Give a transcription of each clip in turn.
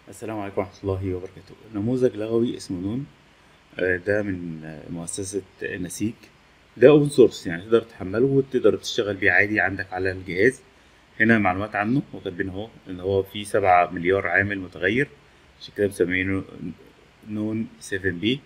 السلام عليكم ورحمة الله وبركاته نموذج لغوي اسمه نون آه، ده من آه، مؤسسة نسيج ده اوبن سورس يعني تقدر تحمله وتقدر تشتغل بيه عادي عندك على الجهاز هنا معلومات عنه وكاتبين اهو ان هو فيه سبعة مليار عامل متغير عشان كده مسمينه نون 7 بي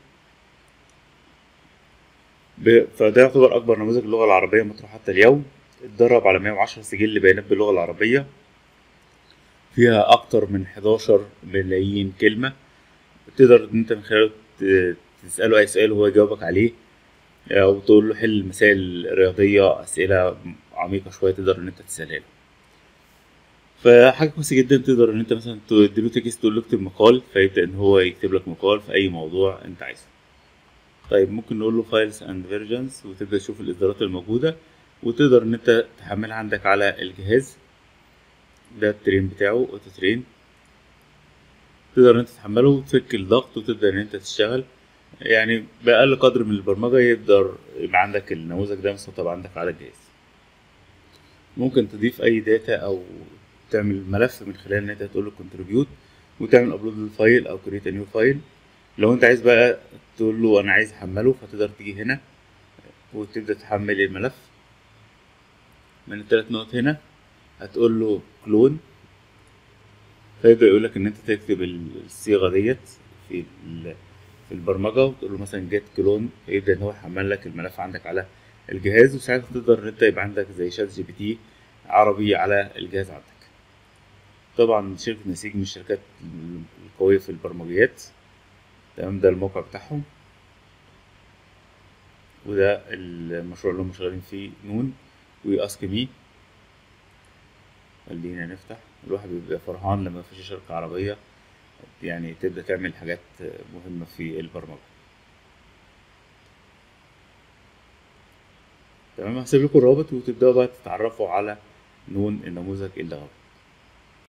ب- فده يعتبر اكبر نموذج للغة العربية مطروح حتى اليوم اتدرب على 110 سجل بيانات باللغة العربية فيها أكتر من 11 ملايين كلمة تقدر إن أنت من خلاله ت- تسأله أي سؤال وهو يجاوبك عليه أو تقول له حل مسائل رياضية أسئلة عميقة شوية تقدر إن أنت تسألها له فحاجة كويسة جدا تقدر إن أنت مثلا تديله تكست تقول له اكتب مقال فيبدأ إن هو يكتب لك مقال في أي موضوع أنت عايزه طيب ممكن نقول له فايلز اند فيرجنز وتبدأ تشوف الإصدارات الموجودة وتقدر إن أنت تحملها عندك على الجهاز ده الترين بتاعه اوتو ترين تقدر ان انت تحمله وتفك الضغط وتبدا ان انت تشتغل يعني باقل قدر من البرمجه يقدر يبقى عندك النموذج ده مسطب عندك على الجهاز ممكن تضيف اي داتا او تعمل ملف من خلال ان انت تقول له كونتريبيوت وتعمل ابلود للفايل او كريت نيو فايل لو انت عايز بقى تقول له انا عايز احمله فتقدر تيجي هنا وتبدا تحمل الملف من الثلاث نقط هنا هتقول له كلون فيبدأ يقول لك إن أنت تكتب الصيغة ديت في ال- في البرمجة وتقول له مثلا جيت كلون فيبدأ إن هو يحمل لك الملف عندك على الجهاز وساعتها تقدر إن أنت يبقى عندك زي شات جي بي تي عربي على الجهاز عندك. طبعا شركة نسيج من الشركات القوية في البرمجيات تمام ده الموقع بتاعهم وده المشروع اللي هم شغالين فيه نون واسك مي خلينا نفتح الواحد بيبقى فرحان لما في شركة عربية يعني تبدأ تعمل حاجات مهمة في البرمجة تمام هسيب لكم الرابط وتبدأوا بقى تتعرفوا على نون النموذج اللغوي